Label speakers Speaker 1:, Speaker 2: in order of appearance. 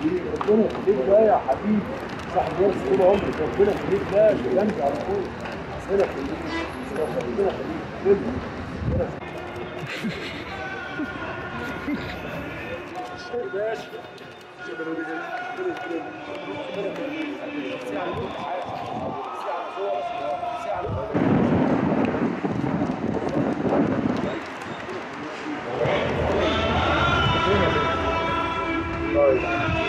Speaker 1: يخليك ربنا يخليك بقى يا حبيبي صاحب نفس طول عمرك ربنا يخليك بقى جنبي على طول ربنا يخليك ربنا يخليك ربنا يخليك باشا طيب